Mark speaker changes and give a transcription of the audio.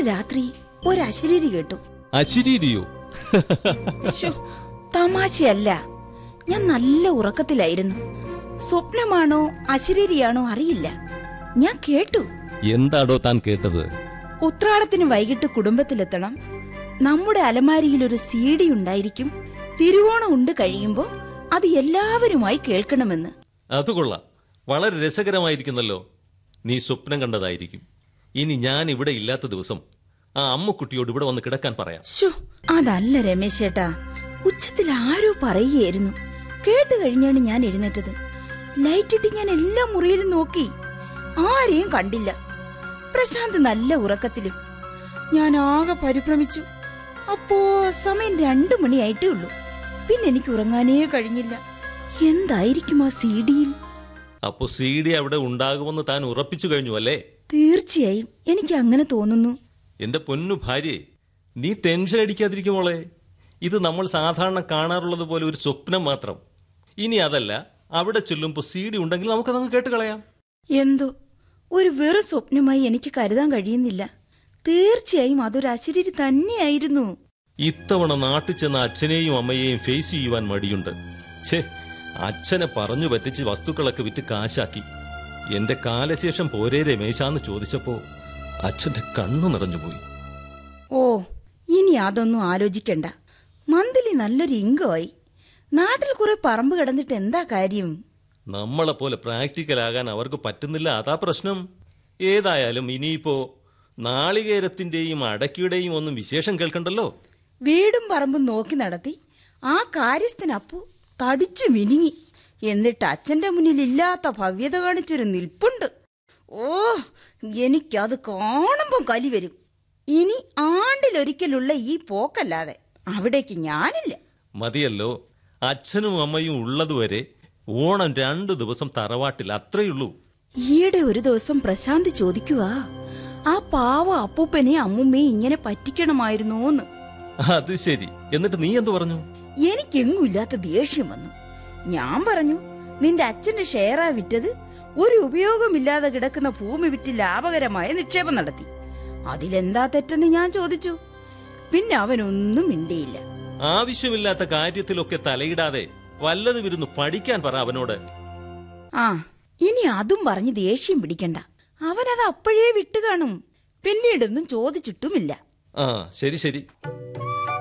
Speaker 1: രാത്രി ഒരശരീരി കേട്ടു
Speaker 2: അശരീരിയോ
Speaker 1: ശ്ശോ, തമാശയല്ല ഞാൻ നല്ല ഉറക്കത്തിലായിരുന്നു സ്വപ്നമാണോ അശരീരിയാണോ അറിയില്ല ഞാൻ കേട്ടു
Speaker 2: എന്താടോ താൻ കേട്ടത്
Speaker 1: ഉത്രാടത്തിന് വൈകിട്ട് കുടുംബത്തിലെത്തണം നമ്മുടെ അലമാരിയിൽ ഒരു സി ഡി ഉണ്ടായിരിക്കും തിരുവോണം ഉണ്ട് കഴിയുമ്പോ അത് എല്ലാവരുമായി കേൾക്കണമെന്ന്
Speaker 2: അത് കൊള്ളാം വളരെ രസകരമായിരിക്കുന്നല്ലോ നീ സ്വപ്നം കണ്ടതായിരിക്കും ഇനി ഞാൻ ഇവിടെ ഇല്ലാത്ത ദിവസം ആ അമ്മുക്കുട്ടിയോട് ഇവിടെ വന്ന് കിടക്കാൻ പറയാം
Speaker 1: ശോ അതല്ല രമേശേട്ടാ ഉച്ചത്തിൽ ആരോ പറയുകയായിരുന്നു കേട്ട് കഴിഞ്ഞാണ് ഞാൻ എഴുന്നേറ്റത് ലൈറ്റ് ഇട്ട് ഞാൻ എല്ലാ മുറിയിലും നോക്കി ആരെയും കണ്ടില്ല പ്രശാന്ത് നല്ല ഉറക്കത്തിലും ഞാൻ ആകെ പരിഭ്രമിച്ചു അപ്പോ സമയം രണ്ടു മണിയായിട്ടേ ഉള്ളൂ പിന്നെ എനിക്ക് ഉറങ്ങാനേ കഴിഞ്ഞില്ല എന്തായിരിക്കും ആ സി ഡിയിൽ
Speaker 2: അപ്പോ സി ഡി അവിടെ ഉണ്ടാകുമെന്ന് താൻ ഉറപ്പിച്ചു കഴിഞ്ഞു അല്ലേ
Speaker 1: തീർച്ചയായും എനിക്ക് അങ്ങനെ തോന്നുന്നു
Speaker 2: എന്റെ പൊന്നു ഭാര്യയെ നീ ടെൻഷൻ അടിക്കാതിരിക്കും മോളെ ഇത് നമ്മൾ സാധാരണ കാണാറുള്ളത് പോലെ ഒരു സ്വപ്നം മാത്രം ഇനി അതല്ല അവിടെ ചെല്ലുമ്പോൾ സി ഡി ഉണ്ടെങ്കിൽ നമുക്കതങ്ങ് കേട്ട് കളയാം
Speaker 1: എന്തോ ഒരു വെറു സ്വപ്നമായി എനിക്ക് കരുതാൻ കഴിയുന്നില്ല തീർച്ചയായും അതൊരു അശരീരി തന്നെയായിരുന്നു
Speaker 2: ഇത്തവണ നാട്ടിൽ ചെന്ന അച്ഛനെയും അമ്മയെയും ഫേസ് ചെയ്യുവാൻ മടിയുണ്ട് ഛേ അച്ഛനെ പറഞ്ഞു പറ്റിച്ച് വസ്തുക്കളൊക്കെ വിറ്റ് കാശാക്കി എന്റെ കാലശേഷം പോരേ രമേശാന്ന് ചോദിച്ചപ്പോ അച്ഛന്റെ കണ്ണു നിറഞ്ഞുപോയി
Speaker 1: ഓ ഇനി അതൊന്നും ആലോചിക്കണ്ട മന്തിലി നല്ലൊരു ഇങ്കമായി നാട്ടിൽ കുറെ പറമ്പ് കിടന്നിട്ട് എന്താ കാര്യം
Speaker 2: നമ്മളെ പോലെ പ്രാക്ടിക്കൽ ആകാൻ അവർക്ക് പറ്റുന്നില്ല അതാ പ്രശ്നം ഏതായാലും ഇനിയിപ്പോ നാളികേരത്തിന്റെയും അടക്കിയുടെയും ഒന്നും വിശേഷം കേൾക്കണ്ടല്ലോ
Speaker 1: വീടും പറമ്പും നോക്കി നടത്തി ആ കാര്യസ്ഥനപ്പു തടിച്ചു മിനിങ്ങി എന്നിട്ട് അച്ഛന്റെ മുന്നിൽ ഇല്ലാത്ത ഭവ്യത കാണിച്ചൊരു നിൽപ്പുണ്ട് ഓ എനിക്കത് കാണുമ്പം കലി വരും ഇനി ആണ്ടിലൊരിക്കലുള്ള ഈ പോക്കല്ലാതെ അവിടേക്ക് ഞാനില്ല
Speaker 2: മതിയല്ലോ അച്ഛനും അമ്മയും ഉള്ളതുവരെ ഓണം രണ്ടു ദിവസം തറവാട്ടിൽ അത്രയുള്ളൂ
Speaker 1: ഈയിടെ ഒരു ദിവസം പ്രശാന്ത് ചോദിക്കുക ആ പാവ അപ്പൂപ്പനെ അമ്മുമ്മയെ ഇങ്ങനെ പറ്റിക്കണമായിരുന്നോന്ന്
Speaker 2: അത് ശരി എന്നിട്ട് നീ എന്തു പറഞ്ഞു
Speaker 1: എനിക്കെങ്ങും ഇല്ലാത്ത ദേഷ്യം വന്നു ഞാൻ പറഞ്ഞു നിന്റെ അച്ഛന്റെ ഷെയറാ വിറ്റത് ഒരു ഉപയോഗമില്ലാതെ കിടക്കുന്ന ഭൂമി വിറ്റ് ലാഭകരമായ നിക്ഷേപം നടത്തി അതിലെന്താ തെറ്റെന്ന് ഞാൻ ചോദിച്ചു പിന്നെ അവനൊന്നും മിണ്ടിയില്ല
Speaker 2: ആവശ്യമില്ലാത്ത കാര്യത്തിലൊക്കെ തലയിടാതെ വല്ലതും ഇരുന്ന് പഠിക്കാൻ പറ അവനോട്
Speaker 1: ആ ഇനി അതും പറഞ്ഞ് ദേഷ്യം പിടിക്കണ്ട അവനത് അപ്പോഴേ വിട്ടു കാണും പിന്നീടൊന്നും ചോദിച്ചിട്ടുമില്ല
Speaker 2: ആ ശരി ശരി